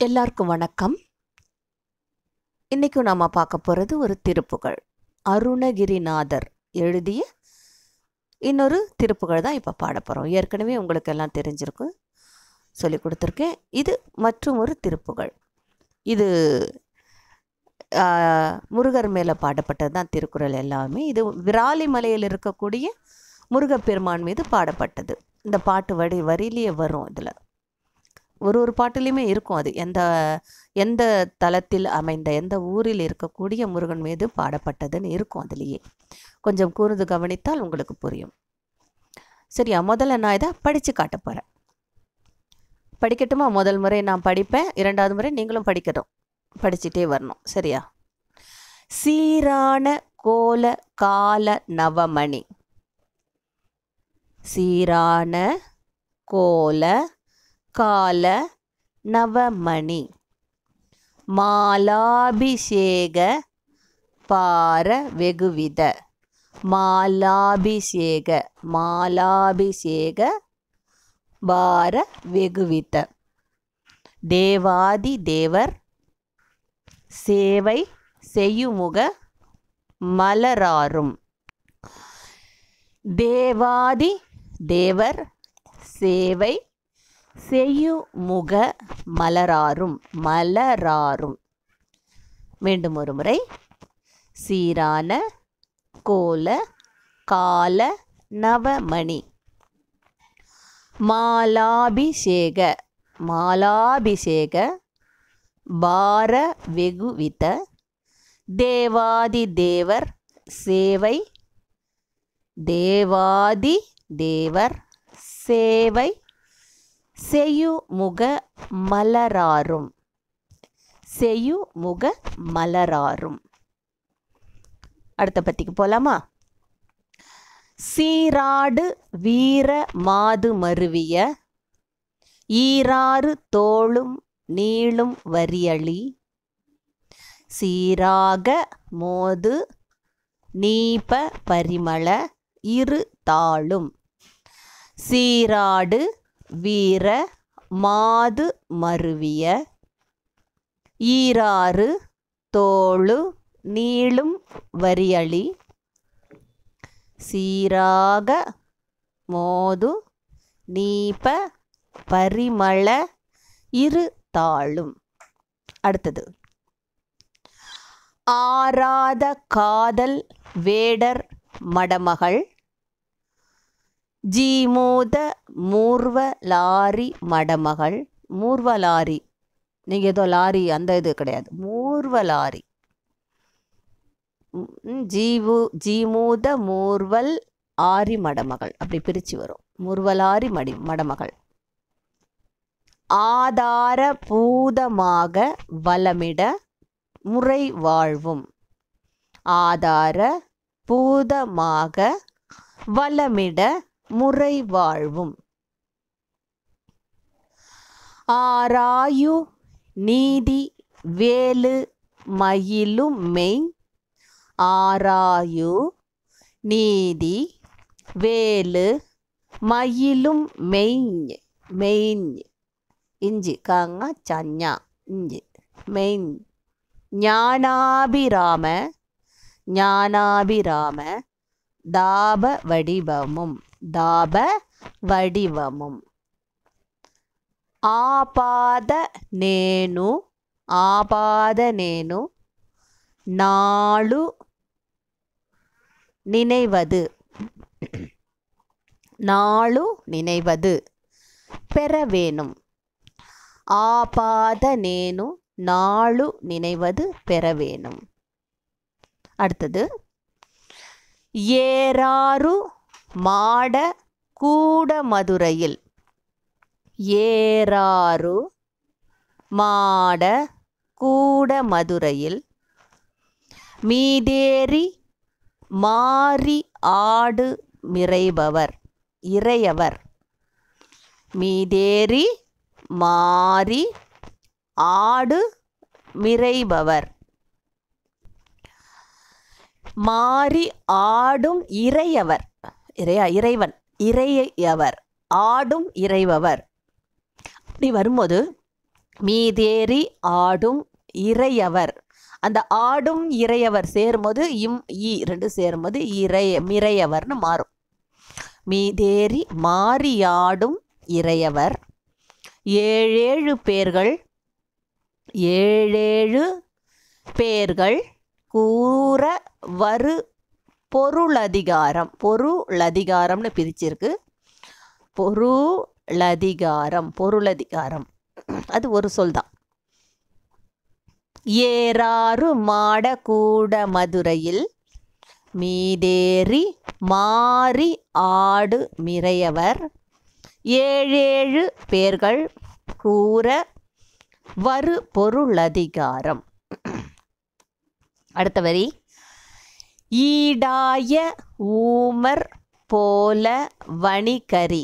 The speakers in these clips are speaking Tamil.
எல்லாருக்கும் வணக்கம் இன்றைக்கும் நாம் பார்க்க போகிறது ஒரு திருப்புகழ் அருணகிரிநாதர் எழுதிய இன்னொரு திருப்புகழ் தான் இப்போ பாட போகிறோம் ஏற்கனவே உங்களுக்கு எல்லாம் தெரிஞ்சிருக்கும் சொல்லி கொடுத்துருக்கேன் இது மற்றும் ஒரு திருப்புகழ் இது ஆ, முருகர் மேலே பாடப்பட்டது தான் திருக்குறள் எல்லாமே இது விராலிமலையில் இருக்கக்கூடிய முருகப்பெருமான் மீது பாடப்பட்டது இந்த பாட்டு வரி வரியிலேயே வரும் இதில் ஒரு ஒரு பாட்டுலேயுமே இருக்கும் அது எந்த எந்த தலத்தில் அமைந்த எந்த ஊரில் இருக்கக்கூடிய முருகன் மீது பாடப்பட்டதுன்னு இருக்கும் அதுலேயே கொஞ்சம் கூர்ந்து கவனித்தால் உங்களுக்கு புரியும் சரியா முதல்ல நான் இதை படித்து காட்ட போகிறேன் படிக்கட்டுமா முதல் முறை நான் படிப்பேன் இரண்டாவது முறை நீங்களும் படிக்கட்டும் படிச்சுட்டே வரணும் சரியா சீரான கோல கால நவமணி சீரான கோல கால நவமணி மாலாபிஷேக பார வெகுவித மாலாபிஷேக மாலாபிஷேக பார வெகுவித தேவாதி தேவர் சேவை செய்யுமுக மலராரும் தேவாதி தேவர் சேவை செய்யுமுக மலராரும் மலராரும் மீண்டும் ஒரு முறை சீரான கோல கால நவமணி மாலாபிஷேக மாலாபிஷேக பார வெகுவித தேவாதி தேவர் சேவை தேவாதி தேவர் சேவை செய்யுமுக மலராரும் செய்யுமுக மலராரும் அடுத்த பத்திக்கு போலாமா சீராடு வீர மாது மருவிய ஈராறு தோளும் நீளும் வரியளி சீராக மோது நீப பரிமள இரு தாளும் சீராடு வீர மாது மருவிய ஈராறு தோளு நீளும் வரியளி சீராக மோது நீப பரிமள இரு தாளும் அடுத்தது ஆராத காதல் வேடர் மடமகள் ஜீமூத மூர்வ லாரி மடமகள் மூர்வ லாரி நீங்கள் ஏதோ லாரி அந்த இது கிடையாது மூர்வ லாரி ம், ஜீவு ஜீமூத மூர்வல் ஆரி மடமகள் அப்படி பிரித்து வரும் மூர்வலாரி மடி மடமகள் ஆதார பூதமாக வலமிட முறை வாழ்வும் ஆதார பூதமாக வலமிட முறை வாழ்வும் ஆராயு நீதி வேலு மயிலும் மெய் ஆராயு நீதி வேலு மயிலும் மெய் மெய் இஞ்சி காங்க சஞ்சா இஞ்சி மெய் ஞானாபிராம ஞானாபிராம தாப வடிவமும் தாப வடிவமும் ఆపాద నేను ఆపాద నేను நாளு நினைவது நாளு நினைவது பெற வேணும் ஆபாத நேனு நாளு நினைவது பெற வேணும் அடுத்தது ஏறாறு மாட கூட மதுரையில் ஏறாறு மாட கூட மதுரையில் மீதேறி மாறி ஆடு மிரைபவர் இறையவர் மீதேறி மாறி ஆடு மிரைபவர் மாறி ஆடும் இறையவர் இறையா இறைவன் இறையவர் ஆடும் இறைபவர் அப்படி வரும்போது மீதேறி ஆடும் இறையவர் அந்த ஆடும் இறையவர் சேரும்போது இம் ஈ ரெண்டு சேரும்போது இறைய மிறையவர்னு மாறும் மீதேறி மாறியாடும் இறையவர் ஏழேழு பேர்கள் ஏழேழு பேர்கள் கூற வரு பொருளதிகாரம் பொருளதிகாரம்னு பிரிச்சிருக்கு பொருளதிகாரம் பொருளதிகாரம் அது ஒரு சொல் தான் ஏறாறு மாட கூட மதுரையில் மீதேறி மாறி ஆடு மிறையவர் ஏழேழு பேர்கள் கூற வரு பொருளதிகாரம் அடுத்த வரி ஈடாய ஊமர் போல வணிகரி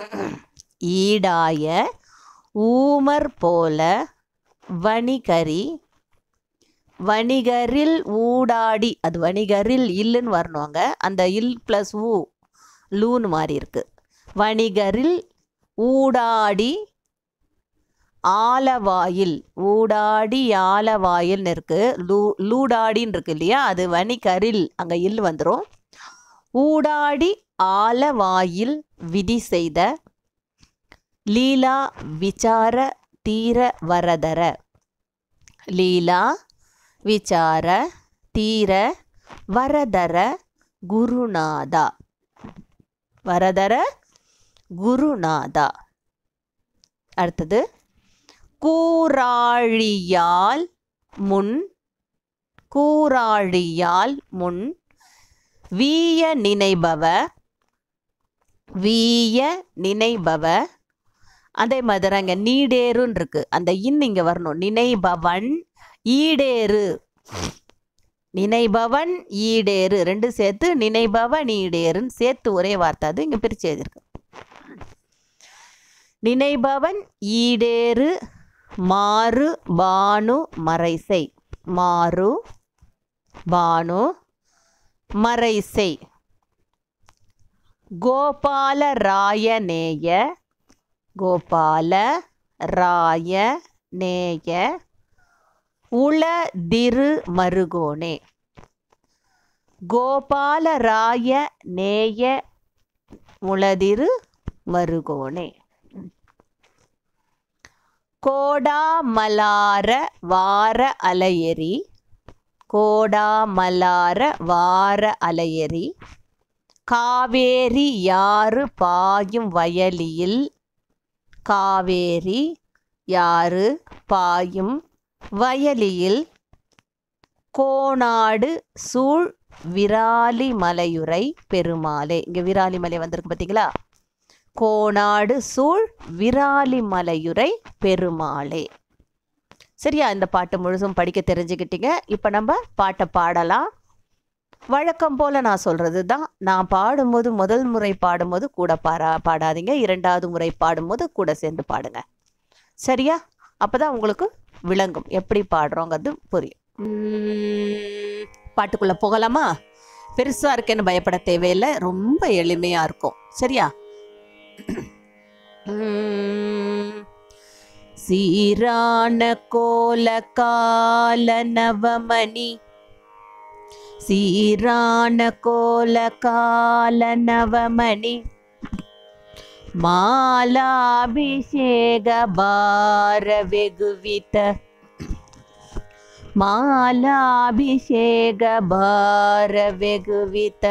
ஈடாய ஊமர் போல வணிகரி வணிகரில் ஊடாடி அது வணிகரில் இல்லுன்னு வரணுங்க அந்த இல் ப்ளஸ் ஊ லூன்னு மாறி இருக்கு வணிகரில் ஊடாடி ஆலவாயில் ஊடாடி ஆலவாயில்னு இருக்கு லூ லூடாடின்னு இருக்கு இல்லையா அது வணிகரில் அங்கே இல் வந்துடும் ஊடாடி ஆலவாயில் விதி செய்த லீலா விசார தீர வரதர லீலா விசார தீர வரதர குருநாதா வரதர குருநாதா அடுத்தது கூராழியால் முன் கூராழியால் முன் வீய நினைபவ வீய நினைபவ அதே மாதிரி அங்கே நீடேறுன்னு இருக்கு அந்த இன் இங்கே வரணும் நினைபவன் ஈடேறு நினைபவன் ஈடேறு ரெண்டு சேர்த்து நினைபவன் ஈடேறுன்னு சேர்த்து ஒரே வார்த்தை அது இங்கே பிரித்து எழுதியிருக்கு நினைபவன் ஈடேறு மாறு பானு மறைசை மாறு பானு மறைசை கோபால ராயநேய கோபால ராய நேய உளதிரு மருகோனே கோபாலராய நேய உளதிரு மருகோனே கோடாமலார வார அலையெறி கோடாமலார வார அலையெறி காவேரி யாறு பாயும் வயலியில் காவேரி யாறு பாயும் வயலியில் கோனாடு சூழ் விராலி மலையுரை பெருமாளே இங்கே விராலி மலை வந்திருக்கு பார்த்தீங்களா கோனாடு சூழ் விராலி மலையுரை பெருமாளே சரியா இந்த பாட்டு முழுசும் படிக்க தெரிஞ்சுக்கிட்டீங்க இப்போ நம்ம பாட்டை பாடலாம் வழக்கம் போல் நான் சொல்கிறது தான் நான் பாடும்போது முதல் முறை பாடும்போது கூட பாரா பாடாதீங்க இரண்டாவது முறை பாடும்போது கூட சேர்ந்து பாடுங்க சரியா அப்போ தான் உங்களுக்கு விளங்கும் எப்படி பாடுறோங்கிறது புரியும் உம், பாட்டுக்குள்ளே போகலாமா பெருசாக இருக்கேன்னு பயப்பட தேவையில்லை ரொம்ப எளிமையாக இருக்கும் சரியா உம், சீரான கோல கால நவமணி சீரான கோல கால நவமணி மாலாபிஷேக பார வெகுவித மாலாபிஷேக பார வெகுவித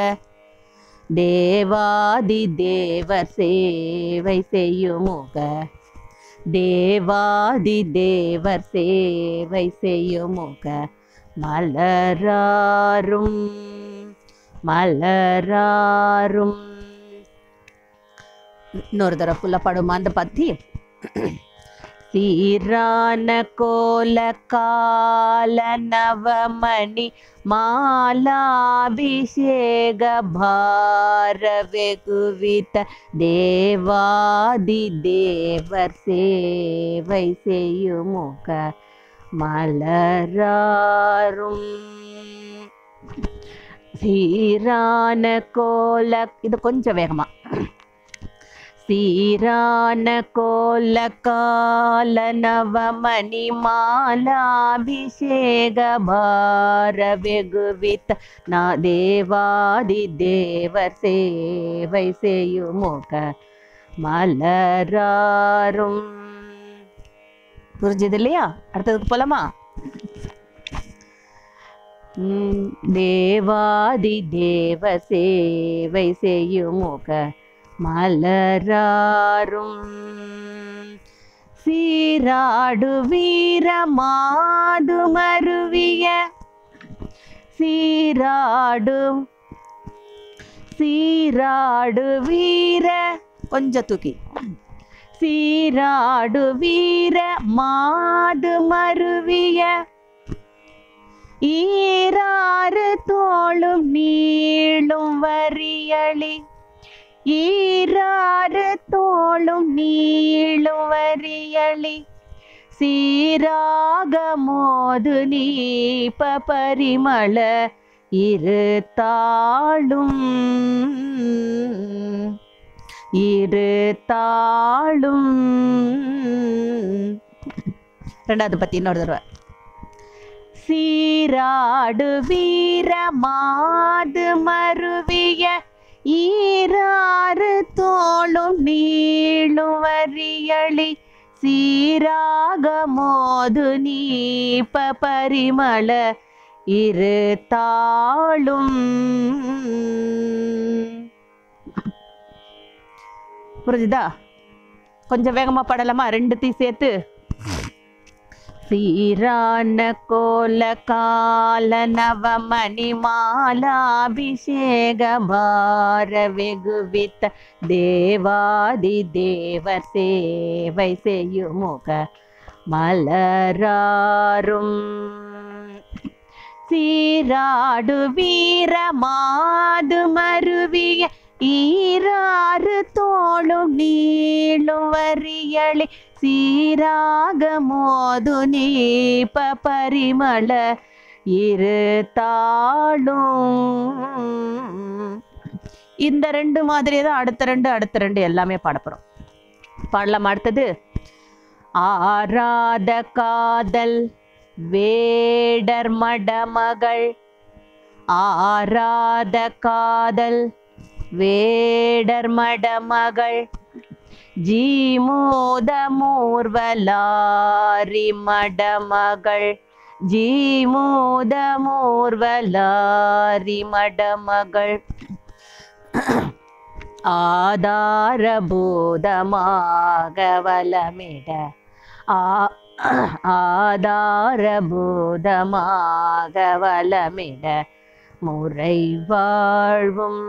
தேவாதி தேவர் சேவை செய்யுமுக தேவாதி தேவர் சேவை செய்யுமுக மலராரும் மலராரும் இன்னொரு தடவை ஃபுல்லாக பாடுமா அந்த பத்தி சீரான கோல கால நவமணி மாலாபிஷேக பார வெகுவித்த தேவாதி தேவர் சேவை செய்யுமுக மலராரும் சீரான கோல இது கொஞ்சம் வேகமா சீரான கோல கால நவமணி மாலாபிஷேக பார வெகுவித்த நா தேவாதி தேவர் சேவை செய்யுமுக மலராரும் புரிஞ்சது இல்லையா அடுத்ததுக்கு போலாமா உம், தேவாதி தேவ சேவை செய்யுமுக மலராரும் சீராடு வீர மாது மருவிய சீராடு சீராடு வீர கொஞ்சம் தூக்கி சீராடு வீர மாது மருவிய ஈராறு தோளும் நீளும் வரியளி ஈராறு தோளும் நீளும் வரியளி சீராக மோது நீப்ப பரிமள இரு தாளும் இரு தாளும் ரெண்டாவது பத்தி இன்னொரு தடவை சீராடு வீர மாது மருவிய ஈராறு தோளும் நீளும் வரியளி சீராக மோது நீப்ப பரிமள இரு தாளும் புரிஞ்சுதா கொஞ்சம் வேகமா பாடலாமா ரெண்டுத்தையும் சேர்த்து சீரான கோல கால நவமணி மாலாபிஷேக பார வெகுவித்த தேவாதி தேவர் சேவை செய்யுமுக மலராரும் சீராடு வீர மாது மருவிய ஈராறு தோளும் நீளும் வரியளி சீராக மோது நீப்ப பரிமள இரு தாளும் இந்த ரெண்டு மாதிரி தான் அடுத்த ரெண்டு அடுத்த ரெண்டு எல்லாமே பாடப்போறோம் பாடலாம் அடுத்தது ஆராத காதல் வேடர் மடமகள் ஆராத காதல் வேடர் மடமகள் ஜீமோத மூர்வலாரி மடமகள் ஜீமோத மூர்வலாரி மடமகள் ஆதாரபூதமாக வலமிட ஆ- ஆதாரபூதமாக வலமிட முறை வாழ்வும்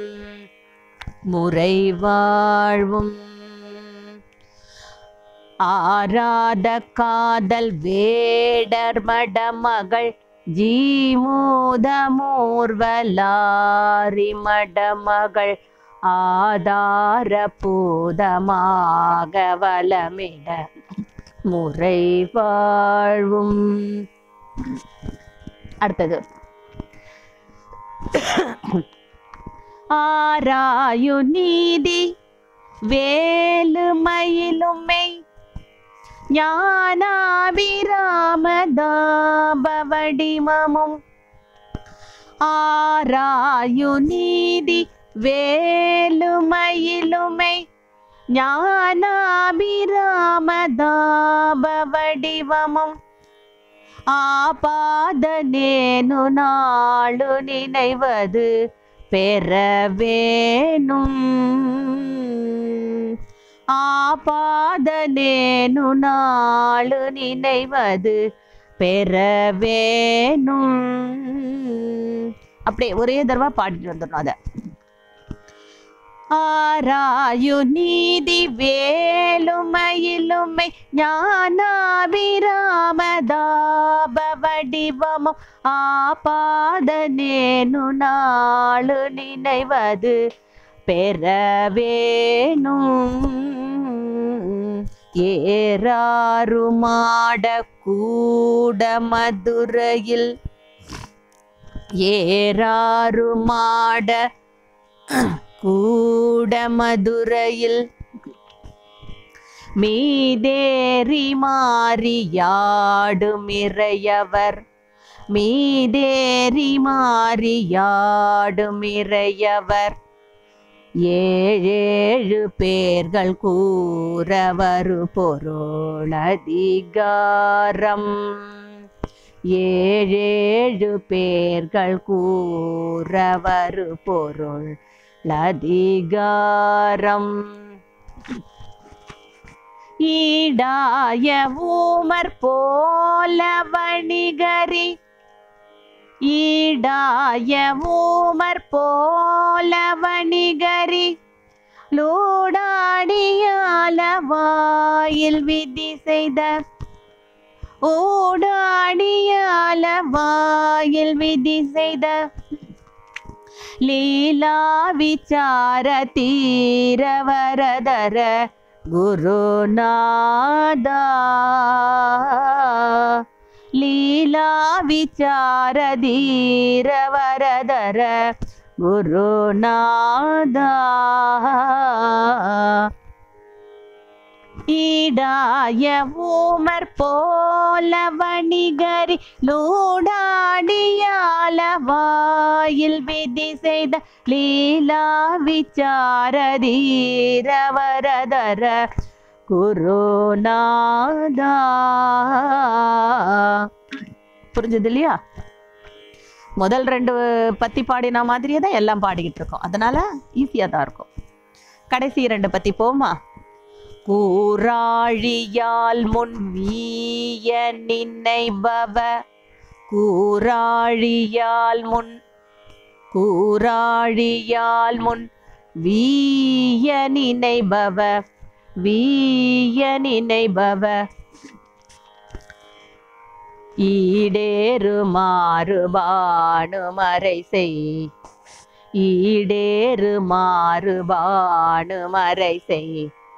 முறை வாழ்வும் ஆராத காதல் வேடர் மடமகள் ஜீமூத மூர்வலாரி மடமகள் ஆதார பூதமாக வலமிட முறை வாழ்வும் அடுத்தது ஆராயு நீதி வேலுமயிலுமை ஞானாபிராமதாபவடிமமும் ஆராயு நீதி வேலுமயிலுமை ஞானாபிராமதாபவடிவமும் ஆபாத நேனு நாளு நினைவது பெற வேணும் ஆபாத நேனு நாளு நினைவது பெற வேணும் அப்படியே ஒரே தடவை பாடிட்டு வந்துடணும் அதை ஆராயு நீதி வேலுமயிலுமை ஞானாபிராமதாபவடிவமும் ஆபாத நேனு நாளு நினைவது பெற வேணும் ஏறாறு மாட கூட மதுரையில் ஏறாறு மாட கூட மதுரையில் மீதேறி மாறியாடும் இறையவர் மீதேறி மாறியாடும் இறையவர் ஏழேழு பேர்கள் கூறவரு பொருள் அதிகாரம் ஏழேழு பேர்கள் கூறவரு பொருள் அதிகாரம் ஈடாய ஊமர் போல வணிகரி ஈடாய ஊமர் போல வணிகரி லூடாடியால வாயில் விதி செய்த ஓடாடியால வாயில் விதி செய்த லீலா விசார தீர வரதர குருநாதா லீலா விசார தீர வரதர குருநாதா ஈடாய ஊமர் போல வணிகரி லூடாடியால வாயில் விதி செய்த லீலா விசார தீர வரதர குருநாதா புரிஞ்சது இல்லையா முதல் ரெண்டு பத்தி பாடின மாதிரியே தான் எல்லாம் பாடிக்கிட்டு இருக்கோம் அதனால ஈஸியாக தான் இருக்கும் கடைசி ரெண்டு பத்தி போமா கூராழியால் முன் வீய நினைபவ கூராழியால் முன் கூராழியால் முன் வீய நினைபவ வீய நினைபவ ஈடேறு மாறுபானு மறை செய் ஈடேறு மாறுபானு மறை செய்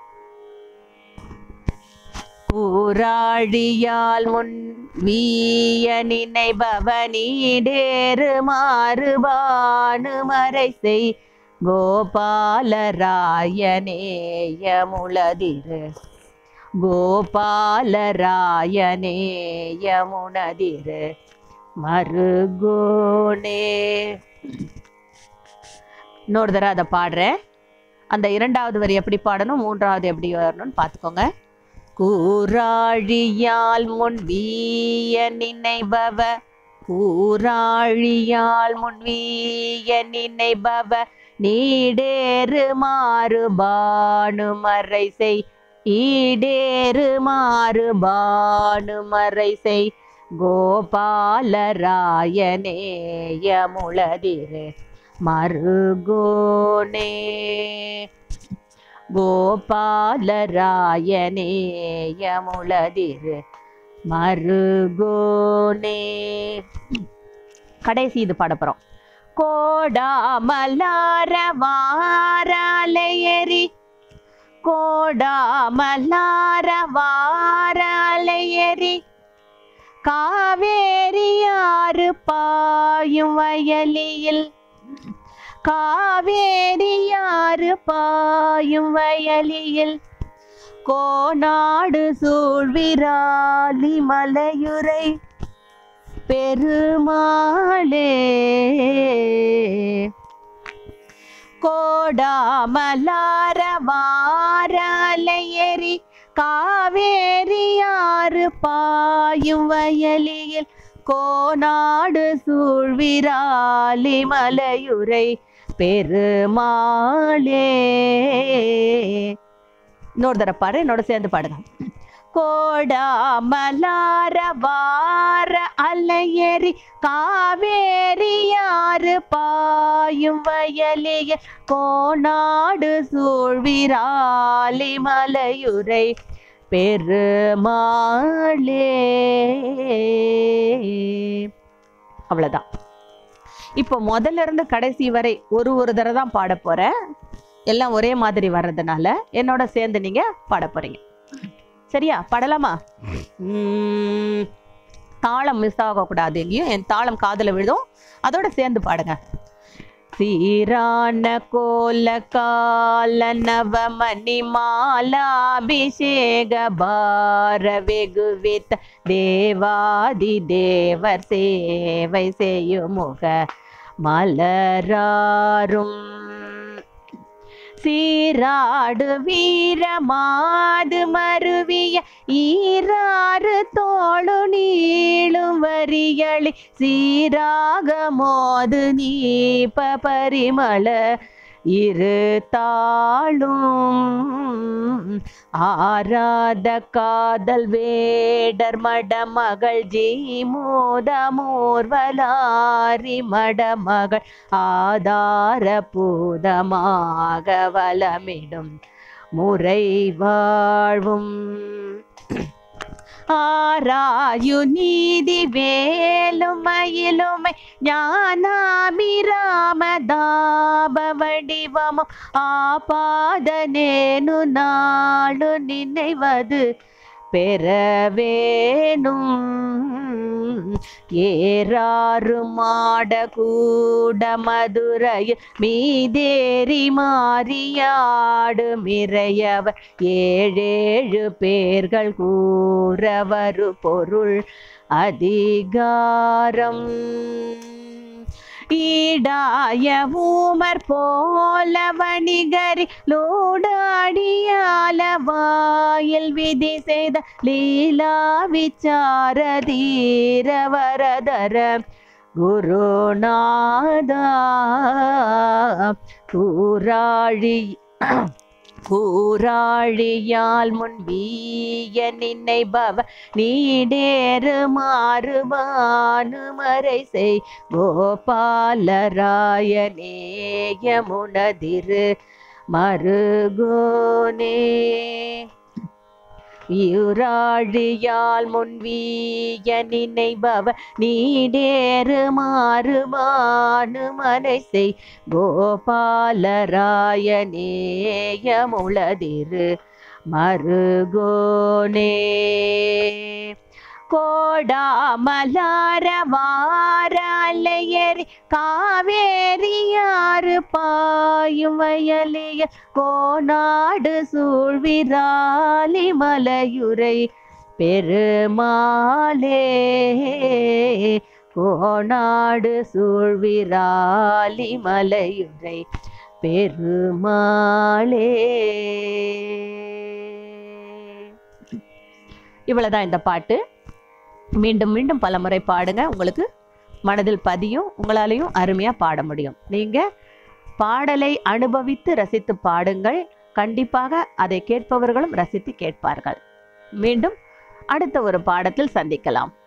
ஊராழியால் முன் வீய நினைபவ நீடேறு மாறுபானு மறை செய் கோபாலராயனேயமுளதிரு கோபாலராயனேயமுனதிரு மருகோனே இன்னொரு தடவை அதை பாடுறேன் அந்த இரண்டாவது வரி எப்படி பாடணும் மூன்றாவது எப்படி வரணும்னு பார்த்துக்கோங்க கூராழியால் முன் வீய நினைபவ கூராழியால் முன் வீய நினைபவ நீடேறு மாறுபானு மறை செய் ஈடேறு மாறுபானு மறை செய் கோபாலராயனேயமுளதிரு மருகோனே கோபாலராயனேயமுளதிரு மருகோனே கடைசி இது பாடப்போறோம் கோடாமலார வாராலையரி கோடாமலார வாராலையரி காவேரியாறு பாயும் வயலியில் காவேரியாறு பாயும் வயலியில் கோநாடு சூழ்விராலி மலையுரை பெருமாளே கோடாமலார வாரலையரி காவேரியாறு பாயும் வயலியில் கோநாடு சூழ்விராலி மலையுரை பெருமாளே இன்னொரு தடவை பாடு என்னோட சேர்ந்து பாடுங்க கோடாமலார வார அலையேறி காவேரியாறு பாயும் வயலிய கோநாடு சூழ்விராலி மலையுரை பெருமாளே அவ்வளவுதான் இப்போ முதல்ல இருந்து கடைசி வரை ஒரு ஒரு தடவை தான் பாட போறேன் எல்லாம் ஒரே மாதிரி வர்றதுனால என்னோட சேர்ந்து நீங்க பாட போறீங்க சரியா பாடலாமா உம், தாளம் மிஸ் ஆகக்கூடாது எங்கேயும் என் தாளம் காதுல விழுதும் அதோட சேர்ந்து பாடுங்க சீரான கோல கால நவமணி மாலாபிஷேக பார வெகுவித்த தேவாதி தேவர் சேவை செய்யுமுக மலராரும் சீராடு வீரமாது மருவிய ஈராறு தோளு நீளும் வரியளி சீராக மோது நீப்ப பரிமள இரு தாளும் ஆராத காதல் வேடர் மடமகள் ஜீமோதமோர்வலாரி மடமகள் ஆதார பூதமாக வலமிடும் முறை வாழ்வும் ஆராயு நீதி வேலும் மயிலுமை ஞானாமிராமதாப வடிவமும் ஆபாதனேனு நாடு நினைவது பெறவேணும் ஏறாறு மாட கூட மதுரையில் மீதேறி மாறியாடு மிரையவர் ஏழேழு பேர்கள் கூறவரு பொருள் அதிகாரம் ஈடாய ஊமர் போல வணிகரி லோடாடியால வாயில் விதி செய்த லீலா விசார தீர வரதர குருநாதா கூராழி கூராழியால் முன் வீய நினைபவ நீடேறு மாறுபானு மறை செய் கோபாலராயனேயமுனதிரு மருகோனே யுராழியால் முன்வீய நினைபவ நீடேறு மாறுபானு மலை செய் கோபாலராயனேயமுளதிரு மருகோனே கோடாமலார வாரலையறி காவேரியாறு பாயும் வயலிய கோநாடு சூழ்விராலி மலையுரை பெருமாளே கோநாடு சூழ்விராலி மலையுரை பெருமாளே இவ்வளவுதான் இந்த பாட்டு மீண்டும் மீண்டும் பல முறை பாடுங்க உங்களுக்கு மனதில் பதியும் உங்களாலையும் அருமையாக பாட முடியும் நீங்கள் பாடலை அனுபவித்து ரசித்து பாடுங்கள் கண்டிப்பாக அதை கேட்பவர்களும் ரசித்து கேட்பார்கள் மீண்டும் அடுத்த ஒரு பாடத்தில் சந்திக்கலாம்